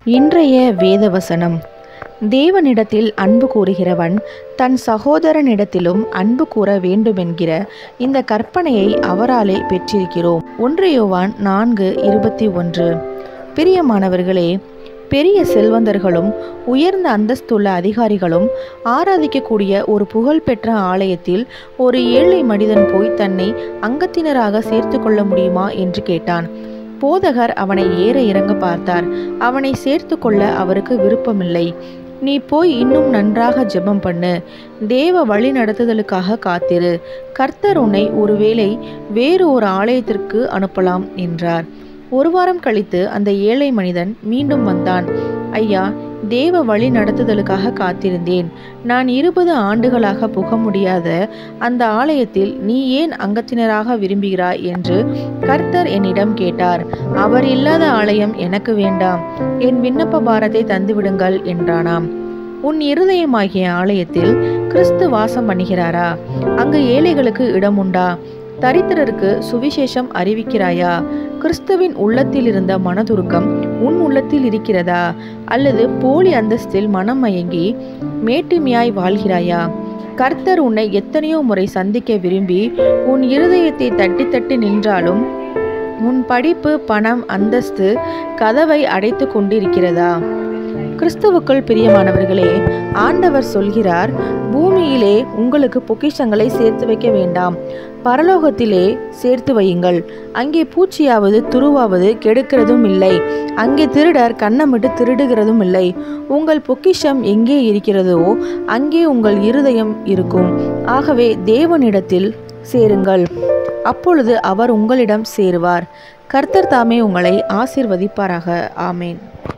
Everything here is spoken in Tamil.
இன்றைய வேதவசனம் தேவனிடத்தில் அன்பு கூறுகிறவன் தன் சகோதரனிடத்திலும் அன்பு கூற வேண்டுமென்கிற இந்த கற்பனையை அவராலே பெற்றிருக்கிறோம் ஒன்று யோவான் நான்கு இருபத்தி ஒன்று பிரியமானவர்களே பெரிய செல்வந்தர்களும் உயர்ந்த அந்தஸ்துள்ள அதிகாரிகளும் ஆராதிக்கக்கூடிய ஒரு புகழ்பெற்ற ஆலயத்தில் ஒரு ஏழை மனிதன் போய் தன்னை அங்கத்தினராக சேர்த்து கொள்ள முடியுமா என்று கேட்டான் போதகர் அவனை ஏற இறங்க பார்த்தார் அவனை சேர்த்து கொள்ள அவருக்கு விருப்பமில்லை நீ போய் இன்னும் நன்றாக ஜெபம் பண்ணு தேவ வழி நடத்துதலுக்காக காத்திரு கர்த்தர் உன்னை ஒருவேளை வேறு ஒரு ஆலயத்திற்கு அனுப்பலாம் என்றார் ஒரு வாரம் கழித்து அந்த ஏழை மனிதன் மீண்டும் வந்தான் ஐயா தேவ வழி நடத்துதலுக்காக காத்திருந்தேன் நான் இருபது ஆண்டுகளாக புக முடியாத அந்த ஆலயத்தில் நீ ஏன் அங்கத்தினராக விரும்புகிறாய் என்று கர்த்தர் என்னிடம் கேட்டார் அவர் இல்லாத ஆலயம் எனக்கு வேண்டாம் என் விண்ணப்ப பாரத்தை தந்துவிடுங்கள் என்றானாம் உன் இருதயமாகிய ஆலயத்தில் கிறிஸ்து வாசம் பண்ணுகிறாரா அங்கு ஏழைகளுக்கு இடம் உண்டா தரித்திரருக்கு சுவிசேஷம் அறிவிக்கிறாயா கிறிஸ்துவின் உள்ளத்தில் இருந்த மனதுருக்கம் உன் உள்ளத்தில் இருக்கிறதா அல்லது போலி அந்தஸ்தில் மனம் மயங்கி மேட்டுமையாய் வாழ்கிறாயா கர்த்தர் உன்னை எத்தனையோ முறை சந்திக்க விரும்பி உன் இருதயத்தை தட்டி தட்டி நின்றாலும் உன் படிப்பு பணம் அந்தஸ்து கதவை அடைத்து கொண்டிருக்கிறதா கிறிஸ்துவுக்குள் பிரியமானவர்களே ஆண்டவர் சொல்கிறார் பூமியிலே உங்களுக்கு பொக்கிஷங்களை சேர்த்து வைக்க வேண்டாம் பரலோகத்திலே சேர்த்து வையுங்கள் அங்கே பூச்சியாவது துருவாவது கெடுக்கிறதும் இல்லை அங்கே திருடர் கண்ணமிட்டு திருடுகிறதும் இல்லை உங்கள் பொக்கிஷம் எங்கே இருக்கிறதோ அங்கே உங்கள் இருதயம் இருக்கும் ஆகவே தேவனிடத்தில் சேருங்கள் அப்பொழுது அவர் உங்களிடம் சேருவார் கர்த்தர் தாமே உங்களை ஆசிர்வதிப்பாராக ஆமேன்